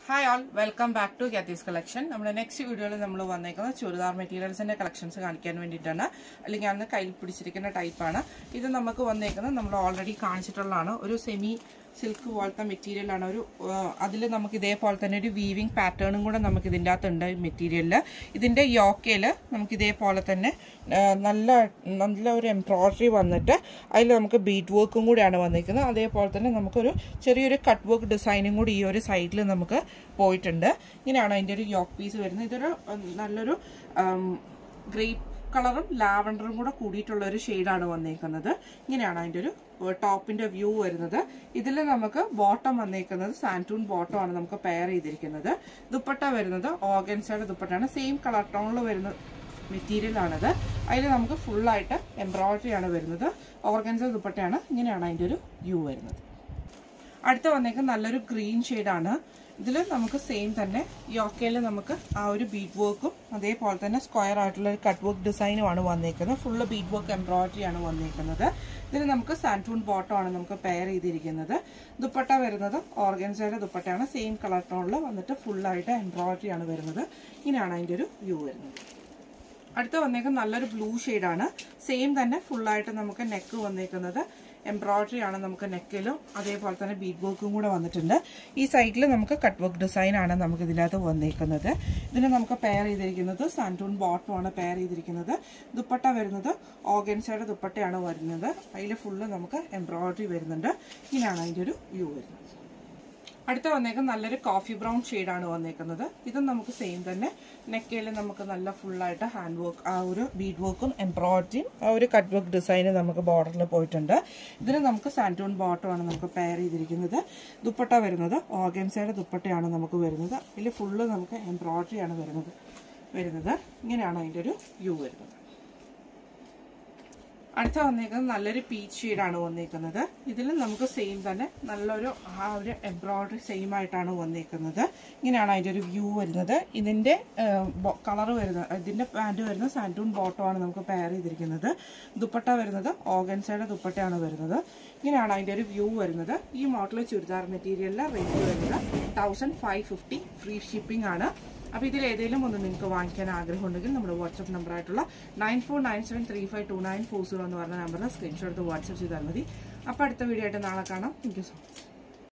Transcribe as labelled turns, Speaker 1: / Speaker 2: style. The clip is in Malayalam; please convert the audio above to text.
Speaker 1: hi all welcome back to ഗ്യാത്തീസ് കളക്ഷൻ നമ്മുടെ നെക്സ്റ്റ് വീഡിയോയിൽ നമ്മൾ വന്നേക്കുന്നത് ചുരിദാർ മെറ്റീരിയൽസിന്റെ കളക്ഷൻസ് കാണിക്കാൻ വേണ്ടിയിട്ടാണ് അല്ലെങ്കിൽ അന്ന് കയ്യിൽ പിടിച്ചിരിക്കുന്ന ടൈപ്പാണ് ഇത് നമുക്ക് വന്നേക്കുന്നത് നമ്മൾ ഓൾറെഡി കാണിച്ചിട്ടുള്ളതാണ് ഒരു സെമി സിൽക്ക് പോലത്തെ മെറ്റീരിയൽ ആണ് ഒരു അതിൽ നമുക്ക് ഇതേപോലെ തന്നെ ഒരു വീവിങ് പാറ്റേണും കൂടെ നമുക്ക് ഇതിൻ്റെ അകത്തുണ്ട് ഈ മെറ്റീരിയലിൽ ഇതിൻ്റെ യോക്കയിൽ നമുക്ക് ഇതേപോലെ തന്നെ ആ, നല്ല നല്ല ഒരു എംബ്രോയ്ഡറി വന്നിട്ട് അതിൽ നമുക്ക് ബീറ്റ് വർക്കും കൂടിയാണ് വന്നിരിക്കുന്നത് അതേപോലെ തന്നെ നമുക്കൊരു ചെറിയൊരു കട്ട് വർക്ക് ഡിസൈനും കൂടി ഈ ഒരു സൈഡിൽ നമുക്ക് പോയിട്ടുണ്ട് ഇങ്ങനെയാണ് അതിൻ്റെ ഒരു യോക്ക് പീസ് വരുന്നത് ഇതൊരു ഉം, നല്ലൊരു ഗ്രേപ്പ് കളറും ലാവണ്ടറും കൂടെ കൂടിയിട്ടുള്ള ഒരു ഷെയ്ഡാണ് വന്നേക്കുന്നത് ഇങ്ങനെയാണ് അതിൻ്റെ ഒരു ടോപ്പിന്റെ വ്യൂ വരുന്നത് ഇതിൽ നമുക്ക് ബോട്ടം വന്നേക്കുന്നത് സാൻറ്റൂൺ ബോട്ടം ആണ് നമുക്ക് പെയർ ചെയ്തിരിക്കുന്നത് ദുപ്പട്ട വരുന്നത് ഓർഗൻസയുടെ ദുപ്പട്ടയാണ് സെയിം കളർ ടോണിൽ വരുന്ന മെറ്റീരിയൽ ആണത് അതിൽ നമുക്ക് ഫുള്ളായിട്ട് എംബ്രോയിഡറി ആണ് വരുന്നത് ഓർഗൻസ ദുപ്പട്ടയാണ് ഇങ്ങനെയാണ് അതിൻ്റെ ഒരു വ്യൂ വരുന്നത് അടുത്ത വന്നേക്കുന്നത് നല്ലൊരു ഗ്രീൻ ഷെയ്ഡാണ് ഇതിൽ നമുക്ക് സെയിം തന്നെ യോക്കയിൽ നമുക്ക് ആ ഒരു ബീറ്റ് വർക്കും അതേപോലെ തന്നെ സ്ക്വയർ ആയിട്ടുള്ള ഒരു കട്ട് വർക്ക് ഡിസൈനുമാണ് വന്നേക്കുന്നത് ഫുള്ള് ബീറ്റ് വർക്ക് എംബ്രോയിഡറി ആണ് വന്നേക്കുന്നത് ഇതിൽ നമുക്ക് സാൻറ്റൂൺ ബോട്ടം ആണ് നമുക്ക് പെയർ ചെയ്തിരിക്കുന്നത് ദുപ്പട്ട വരുന്നത് ഓർഗൻസയുടെ ദുപ്പട്ടയാണ് സെയിം കളർ ടോണിൽ വന്നിട്ട് ഫുള്ളായിട്ട് എംബ്രോയിഡറി ആണ് വരുന്നത് ഇങ്ങനെയാണ് അതിൻ്റെ ഒരു വ്യൂ വരുന്നത് അടുത്ത വന്നേക്കുന്നത് നല്ലൊരു ബ്ലൂ ഷെയ്ഡാണ് സെയിം തന്നെ ഫുള്ളായിട്ട് നമുക്ക് നെക്ക് വന്നേക്കുന്നത് എംബ്രോയിഡറി ആണ് നമുക്ക് നെക്കിലും അതേപോലെ തന്നെ ബീഡ് വർക്കും കൂടെ വന്നിട്ടുണ്ട് ഈ സൈഡിൽ നമുക്ക് കട്ട് വർക്ക് ഡിസൈൻ ആണ് നമുക്ക് ഇതിനകത്ത് വന്നേക്കുന്നത് ഇതിന് നമുക്ക് പെയർ ചെയ്തിരിക്കുന്നത് സാൻറ്റൂൺ ബോട്ടം ആണ് പെയർ ചെയ്തിരിക്കുന്നത് ദുപ്പട്ട വരുന്നത് ഓർഗൻസയുടെ ദുപ്പട്ടയാണ് വരുന്നത് അതിൽ ഫുള്ള് നമുക്ക് എംബ്രോയിഡറി വരുന്നുണ്ട് ഇങ്ങനെയാണ് അതിൻ്റെ ഒരു വ്യൂ വരുന്നത് അടുത്ത വന്നേക്കുന്നത് നല്ലൊരു കോഫി ബ്രൗൺ ഷെയ്ഡാണ് വന്നേക്കുന്നത് ഇതും നമുക്ക് സെയിം തന്നെ നെക്കയിൽ നമുക്ക് നല്ല ഫുള്ളായിട്ട് ഹാൻഡ് വർക്ക് ആ ഒരു ബീഡ് വർക്കും എംബ്രോയിഡറിയും ആ ഒരു കട്ട് വർക്ക് ഡിസൈനും നമുക്ക് ബോർഡറിൽ പോയിട്ടുണ്ട് ഇതിന് നമുക്ക് സാൻറ്റൂൺ ബോട്ടമാണ് നമുക്ക് പെയർ ചെയ്തിരിക്കുന്നത് ദുപ്പട്ട വരുന്നത് ഓർഗൻസയുടെ ദുപ്പട്ടയാണ് നമുക്ക് വരുന്നത് ഇതിൽ ഫുള്ള് നമുക്ക് എംബ്രോയിഡറിയാണ് വരുന്നത് വരുന്നത് ഇങ്ങനെയാണ് അതിൻ്റെ ഒരു വ്യൂ വരുന്നത് അടുത്ത വന്നേക്കുന്നത് നല്ലൊരു പീച്ച് ഷെയ്ഡാണ് വന്നേക്കുന്നത് ഇതിൽ നമുക്ക് സെയിം തന്നെ നല്ലൊരു ആ ഒരു എംബ്രോയിഡറി സെയിം ആയിട്ടാണ് വന്നേക്കുന്നത് ഇങ്ങനെയാണ് അതിൻ്റെ ഒരു വ്യൂ വരുന്നത് ഇതിൻ്റെ കളർ വരുന്നത് ഇതിൻ്റെ പാൻറ് വരുന്നത് സാൻറ്റൂൺ ബോട്ടമാണ് നമുക്ക് പെയർ ചെയ്തിരിക്കുന്നത് ദുപ്പട്ട വരുന്നത് ഓർഗൻസയുടെ ദുപ്പട്ടയാണ് വരുന്നത് ഇങ്ങനെയാണ് അതിൻ്റെ ഒരു വ്യൂ വരുന്നത് ഈ മോഡൽ ചുരിദാർ മെറ്റീരിയലിലെ റേറ്റ് വരുന്നത് thousand five fifty free shipping ആണ് അപ്പോൾ ഇതിൽ ഏതെങ്കിലും ഒന്ന് നിങ്ങൾക്ക് വാങ്ങിക്കാൻ ആഗ്രഹമുണ്ടെങ്കിൽ നമ്മുടെ വാട്സപ്പ് നമ്പർ ആയിട്ടുള്ള nine four nine seven three five two nine four zero എന്ന് പറഞ്ഞ നമ്പറിൽ സ്ക്രീൻഷോട്ട് എടുത്ത് വാട്സപ്പ് ചെയ്താൽ മതി അപ്പോൾ അടുത്ത വീഡിയോ ആയിട്ട് നാളെ കാണാം താങ്ക് യു സോ മച്ച്